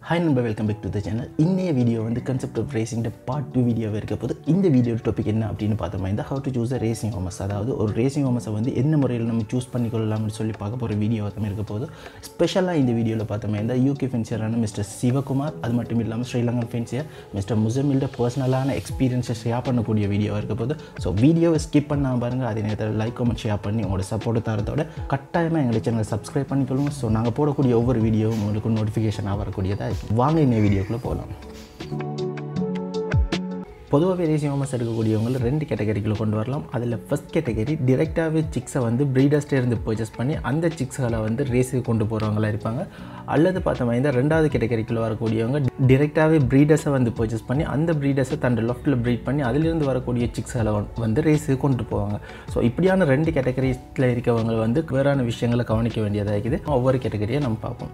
hi நம்ப welcome back to the channel இன்னைய video வந்து concept of racing part two வீடியோவே இருக்க போது இந்த வீடியோ டாபிக் என்ன அப்படின்னு பார்த்தோம்னா இந்த how to choose a racing homers அதாவது ஒரு ரேசிங் ஹோமஸை வந்து என்ன முறையில் நம்ம சூஸ் பண்ணிக்கொள்ளலாம்னு சொல்லி பார்க்க போகிற வீடியோ தான் இருக்க போது ஸ்பெஷலாக இந்த வீடியோவில் பார்த்தோம்னா இந்த யூகே ஃபென்சியரான மிஸ்டர் சிவகுமார் அது மட்டும் இல்லாமல் ஸ்ரீலங்கன் ஃபென்சியர் மிஸ்டர் முசமில்ட பர்சனலான எக்ஸ்பீரியன்ஸை ஷேர் பண்ணக்கூடிய வீடியோவாக இருக்க போது ஸோ வீடியோவை ஸ்கிப் பண்ணாமல் பாருங்கள் அதே நேரத்தில் லைக் கமெண்ட் ஷேர் பண்ணி உங்களோட சப்போர்ட் தரத்தோட கட்டாயமாக எங்களை சேனலை சப்ஸ்கிரைப் பண்ணிக்கொள்ளுங்க ஸோ நாங்கள் போடக்கூடிய ஒவ்வொரு வீடியோவும் உங்களுக்கு நோட்டிஃபிகேஷனாக வரக்கூடியதாக இருக்கும் வாங்க இந்த வீடியோக்குள்ளே போகலாம் பொதுவாகவே ரேசிங் ஹோமஸ் எடுக்கக்கூடியவங்க ரெண்டு கேட்டகரிக்குள்ள கொண்டு வரலாம் அதில் ஃபஸ்ட் கேட்டகரி டிரெக்டாகவே சிக்ஸை வந்து ப்ரீடர்ஸ்டே இருந்து பர்ச்சேஸ் பண்ணி அந்த சிக்ஸ்களை வந்து ரேஸுக்கு கொண்டு போகிறவங்களா இருப்பாங்க அல்லது பார்த்தோம்னா இந்த ரெண்டாவது கேட்டகரிக்குள்ள வரக்கூடியவங்க டிரெக்டாகவே ப்ரீடர்ஸை வந்து பர்ச்சேஸ் பண்ணி அந்த ப்ரீடர்ஸை தன்னோட லெஃப்ட்டில் ப்ரீட் பண்ணி அதிலிருந்து வரக்கூடிய சிக்ஸ்களை வந்து ரேஸுக்கு கொண்டு போவாங்க ஸோ இப்படியான ரெண்டு கேட்டகரிஸில் இருக்கவங்க வந்து வேறான விஷயங்களை கவனிக்க வேண்டியதாக இருக்குது ஒவ்வொரு கேட்டகரியை நம்ம பார்ப்போம்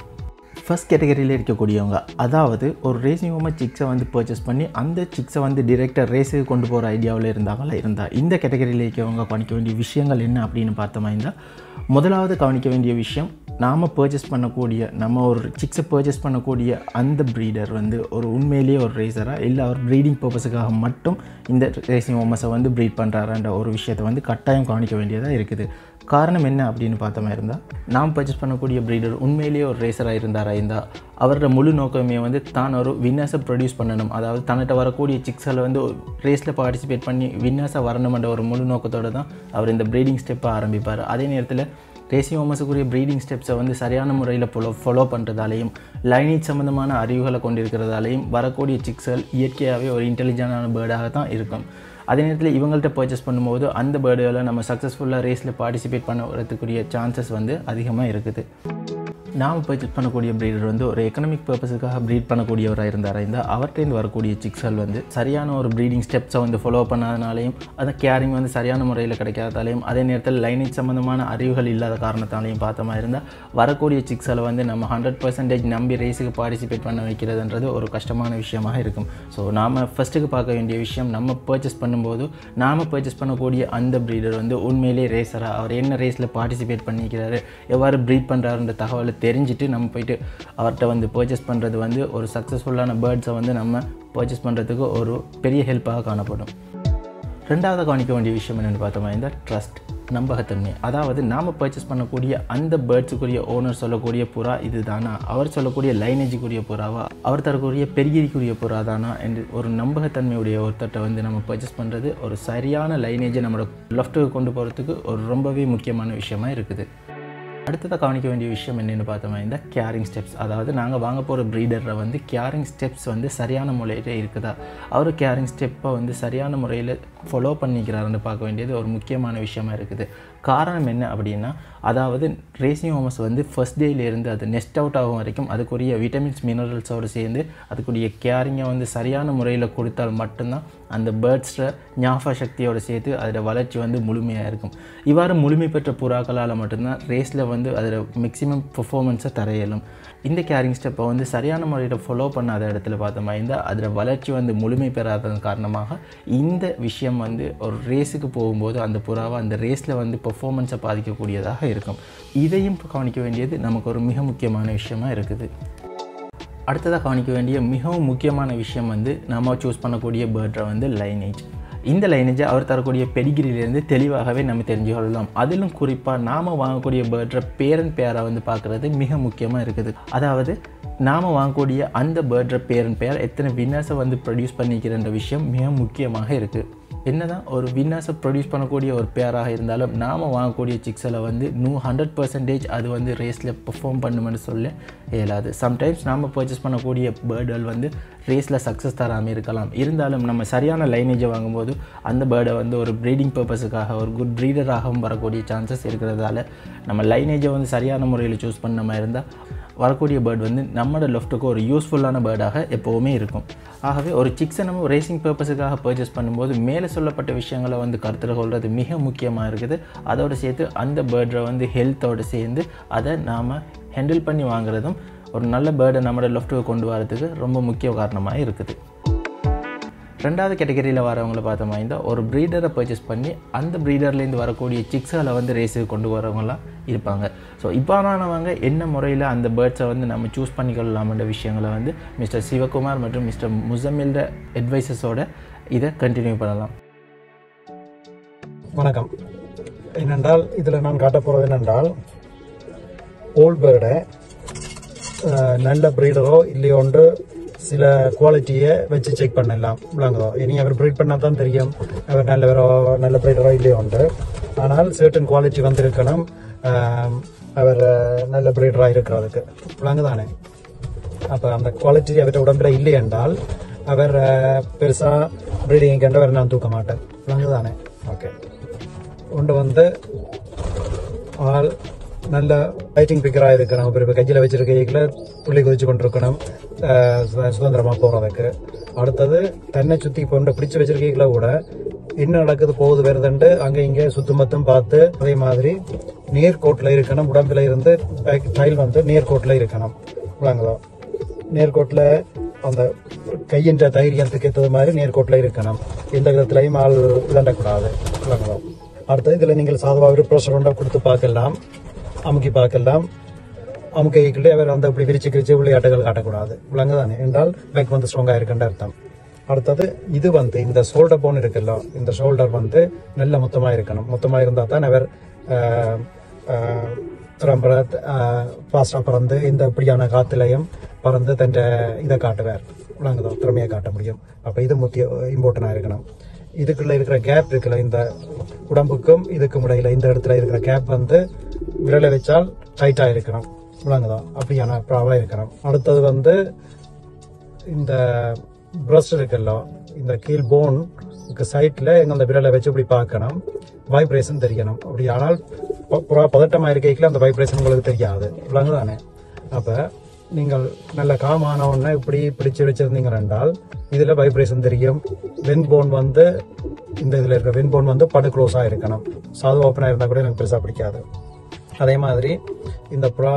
ஃபஸ்ட் கேட்டகரியில் இருக்கக்கூடியவங்க அதாவது ஒரு ரேசிங் ஹோமர் சிக்ஸை வந்து பர்ச்சேஸ் பண்ணி அந்த சிக்ஸை வந்து டிரெக்டாக ரேஸுக்கு கொண்டு போகிற ஐடியாவில் இருந்தாங்களா இருந்தால் இந்த கேட்டகரியில் இருக்கவங்க கவனிக்க வேண்டிய விஷயங்கள் என்ன அப்படின்னு பார்த்தோமா இருந்தால் முதலாவது கவனிக்க வேண்டிய விஷயம் நாம் பர்ச்சேஸ் பண்ணக்கூடிய நம்ம ஒரு சிக்ஸை பர்ச்சேஸ் பண்ணக்கூடிய அந்த ப்ரீடர் வந்து ஒரு உண்மையிலேயே ஒரு ரேசராக இல்லை அவர் ப்ரீடிங் பர்பஸுக்காக மட்டும் இந்த ரேசிங் ஹோமஸை வந்து ப்ரீட் பண்ணுறாருன்ற ஒரு விஷயத்தை வந்து கட்டாயம் கவனிக்க வேண்டியதாக இருக்குது காரணம் என்ன அப்படின்னு பார்த்தோமா இருந்தால் நாம் பர்ச்சேஸ் பண்ணக்கூடிய ப்ரீடர் உண்மையிலேயே ஒரு ரேசராக இருந்தாரா இருந்தால் அவரோட முழு நோக்கமே வந்து தான் ஒரு வின்னர்ஸை ப்ரொடியூஸ் பண்ணணும் அதாவது தன்னிட்ட வரக்கூடிய சிக்ஸில் வந்து ரேஸில் பார்ட்டிசிபேட் பண்ணி வின்னர்ஸாக வரணுமென்ற ஒரு முழு நோக்கத்தோடு தான் அவர் இந்த ப்ரீடிங் ஸ்டெப்பை ஆரம்பிப்பார் அதே நேரத்தில் ரேசிங் ஹோமஸுக்குரிய ப்ரீடிங் ஸ்டெப்ஸை வந்து சரியான முறையில் ஃபாலோ ஃபாலோ பண்ணுறதாலையும் லைனேஜ் சம்மந்தமான அறிவுகளை கொண்டிருக்கிறதாலையும் வரக்கூடிய சிக்ஸ்கள் இயற்கையாகவே ஒரு இன்டெலிஜென்டான பேர்டாக தான் இருக்கும் அதே நேரத்தில் இவங்கள்ட்ட பர்ச்சேஸ் பண்ணும்போது அந்த பேர்டுகளை நம்ம சக்ஸஸ்ஃபுல்லாக ரேஸில் பார்ட்டிசிபேட் பண்ண வரதுக்குரிய சான்சஸ் வந்து அதிகமாக இருக்குது நாம் பர்ச்சேஸ் பண்ணக்கூடிய ப்ரீடர் வந்து ஒரு எக்கனாமிக் பர்பஸுக்காக ப்ரீட் பண்ணக்கூடியவராக இருந்தார் இருந்தால் அவர்கிட்டேருந்து வரக்கூடிய சிக்ஸ்கள் வந்து சரியான ஒரு ப்ரீடிங் ஸ்டெப்ஸை வந்து ஃபாலோ பண்ணாதனாலையும் அந்த கேரிங் வந்து சரியான முறையில் கிடைக்காதாலையும் அதே நேரத்தில் லைனேஜ் சம்மந்தமான அறிவுகள் இல்லாத காரணத்தாலையும் பார்த்தோமா இருந்தால் வரக்கூடிய சிக்ஸலை வந்து நம்ம ஹண்ட்ரட் பர்சன்டேஜ் நம்பி ரேஸுக்கு பார்ட்டிசிபேட் பண்ண வைக்கிறதுன்றது ஒரு கஷ்டமான விஷயமாக இருக்கும் ஸோ நாம் ஃபஸ்ட்டுக்கு பார்க்க வேண்டிய விஷயம் நம்ம பர்ச்சேஸ் பண்ணும்போது நாம் பர்ச்சேஸ் பண்ணக்கூடிய அந்த ப்ரீடர் வந்து உண்மையிலே ரேசராக அவர் என்ன ரேஸில் பார்ட்டிசிபேட் பண்ணிக்கிறாரு எவ்வாறு ப்ரீட் பண்ணுறாருன்ற தகவலை தெரிஞ்சுட்டு நம்ம போயிட்டு அவர்கிட்ட வந்து பர்ச்சேஸ் பண்ணுறது வந்து ஒரு சக்ஸஸ்ஃபுல்லான பேர்ட்ஸை வந்து நம்ம பர்ச்சேஸ் பண்ணுறதுக்கு ஒரு பெரிய ஹெல்ப்பாக காணப்படும் ரெண்டாவது கவனிக்க வேண்டிய விஷயம் என்னென்னு பார்த்தோமா இந்த ட்ரஸ்ட் நம்பகத்தன்மை அதாவது நாம் பர்ச்சேஸ் பண்ணக்கூடிய அந்த பேர்ட்ஸுக்குரிய ஓனர் சொல்லக்கூடிய புறா இது தானா அவர் சொல்லக்கூடிய லைனேஜுக்குரிய புறாவா அவர் தரக்கூடிய பெருகிரிக்குரிய புறா தானா என்று ஒரு நம்பகத்தன்மையுடைய ஒருத்தட்டை வந்து நம்ம பர்ச்சேஸ் பண்ணுறது ஒரு சரியான லைனேஜை நம்மளோட லெஃப்ட்டுக்கு கொண்டு போகிறதுக்கு ஒரு ரொம்பவே முக்கியமான விஷயமா இருக்குது அடுத்ததாக கவனிக்க வேண்டிய விஷயம் என்னென்னு பார்த்தோம்னா இந்த கேரிங் ஸ்டெப்ஸ் அதாவது நாங்கள் வாங்க போகிற ப்ரீடரில் வந்து கேரிங் ஸ்டெப்ஸ் வந்து சரியான முறையில் இருக்குதா அவர் கேரிங் ஸ்டெப்பை வந்து சரியான முறையில் ஃபாலோ பண்ணிக்கிறாருன்னு பார்க்க வேண்டியது ஒரு முக்கியமான விஷயமா இருக்குது காரணம் என்ன அப்படின்னா அதாவது ரேசிங் ஹோமஸ் வந்து ஃபஸ்ட் டேலேருந்து அது நெஸ்ட் அவுட் ஆகும் வரைக்கும் அதுக்குரிய விட்டமின்ஸ் மினரல்ஸோடு சேர்ந்து அதுக்குரிய கேரிங்கை வந்து சரியான முறையில் கொடுத்தால் மட்டும்தான் அந்த பேர்ட்ஸில் ஞாபக சக்தியோடு சேர்த்து அதோட வளர்ச்சி வந்து முழுமையாக இருக்கும் இவ்வாறு முழுமை பெற்ற புறாக்களால் மட்டும்தான் ரேஸில் வந்து அதில் மேக்ஸிமம் பர்ஃபார்மன்ஸை தர இயலும் இந்த கேரிங் ஸ்டெப்பை வந்து சரியான முறையில் ஃபாலோ பண்ணாத இடத்துல பார்த்தோமா இருந்தால் அதில் வளர்ச்சி வந்து முழுமை பெறாததன் காரணமாக இந்த விஷயம் வந்து ஒரு ரேஸுக்கு போகும்போது அந்த புறாவை அந்த ரேஸில் வந்து பர்ஃபார்மன்ஸை பாதிக்கக்கூடியதாக இருக்கும் இதையும் கவனிக்க வேண்டியது நமக்கு ஒரு மிக முக்கியமான விஷயமா இருக்குது அடுத்ததாக கவனிக்க வேண்டிய மிகவும் முக்கியமான விஷயம் வந்து நம்ம சூஸ் பண்ணக்கூடிய பேர்ட்ரை வந்து லைனேஜ் இந்த லைனேஜை அவர் தரக்கூடிய பெடிகிரியிலேருந்து தெளிவாகவே நம்ம தெரிஞ்சு கொள்ளலாம் அதிலும் குறிப்பாக நாம் வாங்கக்கூடிய பேர்ட்ரை பேரன் பேரை வந்து பார்க்குறது மிக முக்கியமாக இருக்குது அதாவது நாம் வாங்கக்கூடிய அந்த பேர்ட்ரை பேரன் பேர் எத்தனை வின்னர்ஸை வந்து ப்ரொடியூஸ் பண்ணிக்கிறன்ற விஷயம் மிக முக்கியமாக இருக்குது என்னதான் ஒரு வின்னர்ஸை ப்ரொடியூஸ் பண்ணக்கூடிய ஒரு பேராக இருந்தாலும் நாம் வாங்கக்கூடிய சிக்ஸில் வந்து நூ ஹண்ட்ரட் பர்சன்டேஜ் அது வந்து ரேஸில் பெர்ஃபார்ம் பண்ணுமென்னு சொல்ல இயலாது சம்டைம்ஸ் நாம் பர்ச்சேஸ் பண்ணக்கூடிய பேர்டுகள் வந்து ரேஸில் சக்ஸஸ் தராமல் இருக்கலாம் இருந்தாலும் நம்ம சரியான லைனேஜை வாங்கும்போது அந்த பேர்டை வந்து ஒரு ப்ரீடிங் பர்பஸுக்காக ஒரு குட் ப்ரீடராகவும் வரக்கூடிய சான்சஸ் இருக்கிறதால நம்ம லைனேஜை வந்து சரியான முறையில் சூஸ் பண்ண மாதிரி இருந்தால் வரக்கூடிய பேர்ட் வந்து நம்மளோட லெஃப்ட்டுக்கு ஒரு யூஸ்ஃபுல்லான பேர்டாக எப்போவுமே இருக்கும் ஆகவே ஒரு சிக்ஸை நம்ம ரேசிங் பர்பஸுக்காக பர்ச்சேஸ் பண்ணும்போது மேலே சொல்லப்பட்ட விஷயங்களை வந்து கருத்தில் கொள்வது மிக முக்கியமாக இருக்குது அதோடு சேர்த்து அந்த பேர்டை வந்து ஹெல்த்தோடு சேர்ந்து அதை நாம் ஹேண்டில் பண்ணி வாங்குறதும் ஒரு நல்ல பேர்டை நம்மளோட லெஃப்ட்டுக்கு கொண்டு வரதுக்கு ரொம்ப முக்கிய காரணமாக இருக்குது ரெண்டாவது கேட்டகரியில் வரவங்கள பார்த்தோமா இருந்தால் ஒரு ப்ரீடரை பர்ச்சேஸ் பண்ணி அந்த ப்ரீடர்லேருந்து வரக்கூடிய சிக்ஸுகளை வந்து ரேஸுக்கு கொண்டு வரவங்களாம் இருப்பாங்க ஸோ இவ்வாறானவங்க என்ன முறையில் அந்த பேர்ட்ஸை வந்து நம்ம சூஸ் பண்ணிக்கொள்ளலாம்ன்ற விஷயங்களை வந்து மிஸ்டர் சிவகுமார் மற்றும் மிஸ்டர் முசமில்ட அட்வைசஸோட இதை கண்டினியூ பண்ணலாம் வணக்கம் என்னென்றால் இதில் நான் காட்ட போகிறது என்னென்றால் ஓல்ட் பேர்டை நல்ல ப்ரீடரோ இல்லையோண்டு சில குவாலிட்டியை வச்சு செக் பண்ணலாம் விளங்குதோ இனி அவர் ப்ரீட் பண்ணால் தான் தெரியும் அவர் நல்லவரோ நல்ல ப்ரீடரோ இல்லையோண்டு ஆனால் சர்டன் குவாலிட்டி வந்திருக்கணும் ஆஹ், அவர் நல்ல ப்ரீடராக இருக்கிறதுக்கு விளங்குதானே அப்போ அந்த குவாலிட்டி அவர்கிட்ட உடம்புல இல்லை என்றால் அவர் அஹ், பெருசா ப்ரீடிங் கண்டவர் நான் தூக்க மாட்டேன் விளங்குதானே ஓகே ஒன்று வந்து ஆள் நல்ல ஃபைட்டிங் பிக்கராக இருக்கணும் இப்போ இப்போ கையில் வச்சிருக்கையில துள்ளி குதிச்சு கொண்டிருக்கணும் அஹ், சு- சுதந்திரமா போகிறதுக்கு அடுத்தது தன்னை சுற்றி கொண்டு பிடிச்சு வச்சிருக்கையில கூட என்ன நடக்குது போகுது வருதுன்ட்டு அங்கே இங்கே சுத்தமத்தும் பார்த்து அதே மாதிரி நேர்கோட்டில் இருக்கணும் உடம்புல இருந்து டைல் வந்து நேர்கோட்டில் இருக்கணும் விளங்குதோ நேர்கோட்டில் அந்த கையின்ற தைரியத்துக்கு ஏற்றது மாதிரி நேர்கோட்டில் இருக்கணும் எந்த விதத்திலையும் ஆள் விளண்டக்கூடாது விளங்கணும் அடுத்தது இதில் நீங்கள் சாதமாக ப்ரெஷர் ஒன்றா கொடுத்து பார்க்கலாம் அமுக்கி பார்க்கலாம் அமுக்கைக்குள்ளே அவர் அந்த இப்படி விரிச்சு கிரிச்சு விளையாட்டுகள் காட்டக்கூடாது விளங்குதானே என்றால் பேக் வந்து ஸ்ட்ராங்காக இருக்குன்ற அர்த்தம் அடுத்தது இது வந்து இந்த ஷோல்டர் போன் இருக்குல்ல இந்த ஷோல்டர் வந்து நல்ல மொத்தமாக இருக்கணும் மொத்தமாக இருந்தால் தான் அவர் ஆஹ், ஆஹ், திறம்பட ஃபாஸ்டாக பறந்து இந்த இப்படியான காத்துலையும் பறந்து தன் இதை காட்டுவார் விளங்குதோ திறமையை காட்ட முடியும் அப்போ இது முக்கிய இம்பார்ட்டண்டாக இருக்கணும் இதுக்குள்ள இருக்கிற கேப் இருக்குல்ல இந்த உடம்புக்கும் இதுக்கும் இடையில இந்த இடத்துல இருக்கிற கேப் வந்து விரலை வச்சால் டைட்டாக இருக்கணும் விளங்குதோ அப்படியான ப்ராப்ளம் இருக்கணும் அடுத்தது வந்து இந்த பிரஸ்ட் இருக்குல்ல இந்த கீழ் போன் சைட்ல எங்க அந்த விரலை வச்சு இப்படி பார்க்கணும் வைப்ரேஷன் தெரியணும் அப்படி ஆனால் ப- புறா பதட்டமா இருக்கைக்குள்ள அந்த வைப்ரேஷன் உங்களுக்கு தெரியாது விளங்குதானே அப்ப நீங்கள் நல்ல காமான ஒண்ணு இப்படி பிடிச்சு வச்சிருந்தீங்க என்றால் இதுல வைப்ரேஷன் தெரியும் வென் போன் வந்து இந்த இதுல இருக்க வென் போன் வந்து படு க்ளோஸா இருக்கணும் சாது ஓப்பனா இருந்தா கூட எனக்கு பெருசா பிடிக்காது அதே மாதிரி இந்த புறா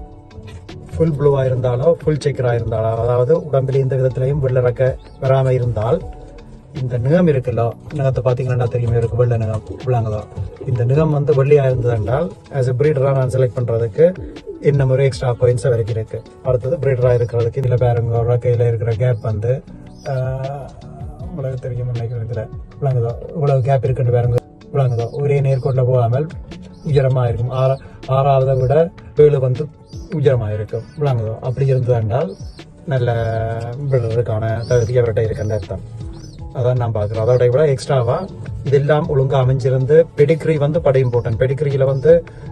ஃபுல் ப்ளூவா இருந்தாலோ ஃபுல் செக்கரா இருந்தாலோ அதாவது உடம்பில் எந்த விதத்திலையும் வெள்ளறக்க வராம இருந்தால் இந்த நிகம் இருக்குல்ல நிகத்தை பார்த்தீங்கன்னா தெரியுமே இருக்கு வெள்ளை நிகம் விளங்குதோ இந்த நிகம் வந்து வெள்ளையா இருந்தது என்றால் ஆஸ் எ பிரீடரா நான் செலக்ட் பண்றதுக்கு என்ன முறை எக்ஸ்ட்ரா பாயிண்ட்ஸ் வரைக்கும் இருக்கு அடுத்தது பிரீடரா இருக்கிறதுக்கு இதுல பாருங்க கையில இருக்கிற கேப் வந்து ஆஹ், உங்களுக்கு தெரியும் நினைக்கிறேன் இதுல விளங்குதோ இவ்வளவு கேப் இருக்குன்னு பாருங்க விளங்குதோ ஒரே நேர்கோட்டில் போகாமல் உயரமா இருக்கும் ஆறா ஆறாவதை விட ஏழு வந்து உயரமா இருக்கும் விளங்குதோ அப்படி இருந்தது என்றால் நல்ல விடுறதுக்கான தகுதி அவர்கிட்ட இருக்குன்னு அர்த்தம் அதான் நான் பார்க்குறேன் அதோட விட எக்ஸ்ட்ராவா இதெல்லாம் ஒழுங்கா அமைஞ்சிருந்து பெடிகிரி வந்து படை இம்பார்ட்டன்ட் பெடிகிரியில வந்து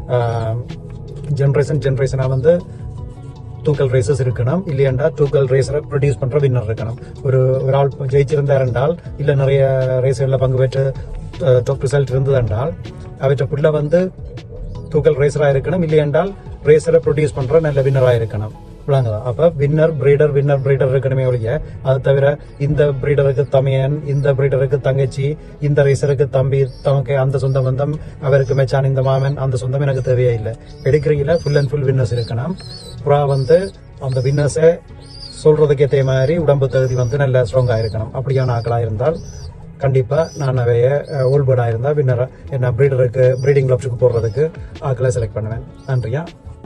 ஜென்ரேஷன் ஜென்ரேஷனா வந்து தூக்கல் ரேசஸ் இருக்கணும் இல்லையண்டா தூக்கல் ரேசரை ப்ரொடியூஸ் பண்ற வின்னர் இருக்கணும் ஒரு ஒரு ஆள் ஜெயிச்சிருந்தார் என்றால் இல்ல நிறைய ரேஸ்களில் பங்கு பெற்று டாப் ரிசல்ட் இருந்தது என்றால் அவற்றை புள்ள வந்து தூக்கல் ரேசரா இருக்கணும் இல்லையென்றால் ரேசரை ப்ரொடியூஸ் பண்ற நல்ல வின்னரா இருக்கணும் விளங்குதா அப்ப வின்னர் பிரீடர் வின்னர் பிரீடர் இருக்கணுமே ஒழிய அது தவிர இந்த பிரீடருக்கு தமையன் இந்த பிரீடருக்கு தங்கச்சி இந்த ரேசருக்கு தம்பி தமக்கு அந்த சொந்த பந்தம் அவருக்கு மெச்சான் இந்த மாமன் அந்த சொந்தம் எனக்கு தேவையே இல்லை பெடிகிரியில ஃபுல் அண்ட் ஃபுல் வின்னர்ஸ் இருக்கணும் புறா வந்து அந்த வின்னர்ஸை சொல்றதுக்கு ஏற்ற மாதிரி உடம்பு தகுதி வந்து நல்ல ஸ்ட்ராங்கா இருக்கணும் அப்படியான ஆக்களா இருந்தால் கண்டிப்பா நான் அவைய ஓல்பர்டா இருந்தா வின்னர் என்ன பிரீடருக்கு பிரீடிங் கிளப்ஸுக்கு போடுறதுக்கு ஆக்களை செலக்ட் பண்ணுவேன் நன்றியா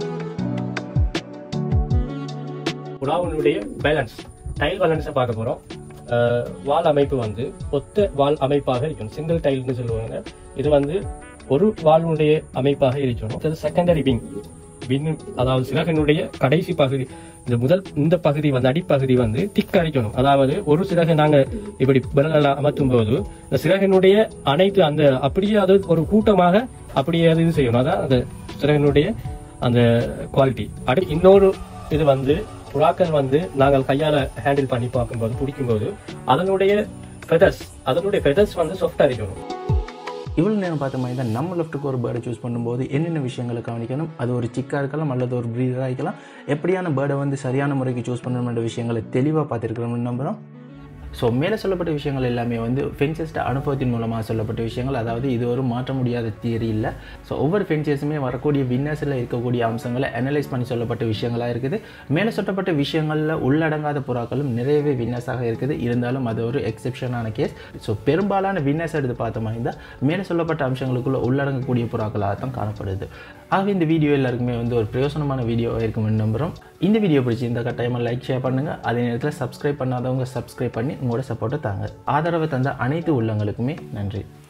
புறாவினுடைய பேலன்ஸ் டைல் பேலன்ஸை பார்க்க போறோம் அஹ், வால் அமைப்பு வந்து ஒத்த வால் அமைப்பாக இருக்கும் சிங்கிள் டைல்னு சொல்லுவாங்க இது வந்து ஒரு வாலினுடைய அமைப்பாக இருக்கணும் இது செகண்டரி விங் விங் அதாவது சிறகனுடைய கடைசி பகுதி இந்த முதல் இந்த பகுதி வந்து அடிப்பகுதி வந்து திக் அடிக்கணும் அதாவது ஒரு சிறகு நாங்க இப்படி விரலால் அமர்த்தும் போது இந்த சிறகனுடைய அனைத்து அந்த அப்படியே அது ஒரு கூட்டமாக அப்படியே அது இது செய்யணும் அதான் அந்த சிறகனுடைய அந்த குவாலிட்டி அடுத்து இன்னொரு இது வந்து புறாக்கள் வந்து நாங்கள் கையால ஹேண்டில் பண்ணி பார்க்கும்போது பிடிக்கும்போது அதனுடைய ஃபெதர்ஸ் அதனுடைய ஃபெதர்ஸ் வந்து சாஃப்டா இருக்கணும் இவ்வளோ நேரம் பார்த்த மாதிரி தான் நம்ம லெஃப்ட்டுக்கு ஒரு பேர்டை சூஸ் பண்ணும்போது என்னென்ன விஷயங்களை கவனிக்கணும் அது ஒரு சிக்காக இருக்கலாம் அல்லது ஒரு ப்ரீடராக இருக்கலாம் எப்படியான பேர்டை வந்து சரியான முறைக்கு சூஸ் பண்ணணுன்ற விஷயங்களை தெளிவாக பார்த்துருக்கிறோம்னு நம்புகிறோம் ஸோ மேலே சொல்லப்பட்ட விஷயங்கள் எல்லாமே வந்து ஃபென்சஸ்ட அனுபவத்தின் மூலமாக சொல்லப்பட்ட விஷயங்கள் அதாவது இது ஒரு மாற்ற முடியாத தியரி இல்லை ஸோ ஒவ்வொரு ஃபென்சஸுமே வரக்கூடிய வின்னர்ஸில் இருக்கக்கூடிய அம்சங்களை அனலைஸ் பண்ணி சொல்லப்பட்ட விஷயங்களாக இருக்குது மேலே சொல்லப்பட்ட விஷயங்களில் உள்ளடங்காத புறாக்களும் நிறையவே வின்னர்ஸாக இருக்குது இருந்தாலும் அது ஒரு எக்ஸெப்ஷனான கேஸ் ஸோ பெரும்பாலான வின்னர்ஸ் எடுத்து பார்த்தோமா இருந்தால் மேலே சொல்லப்பட்ட அம்சங்களுக்குள்ள உள்ளடங்கக்கூடிய புறாக்களாக தான் காணப்படுது ஆகவே இந்த வீடியோ எல்லாருக்குமே வந்து ஒரு பிரயோசனமான வீடியோவாக இருக்கும்னு நம்புகிறோம் இந்த வீடியோ பிடிச்சி இந்த கட்டாயமாக லைக் ஷேர் பண்ணுங்கள் அதே நேரத்தில் சப்ஸ்கிரைப் பண்ணாதவங்க சப்ஸ்கிரைப் பண்ணி உங்களோட சப்போர்ட்டை தாங்க ஆதரவை தந்த அனைத்து உள்ளங்களுக்குமே நன்றி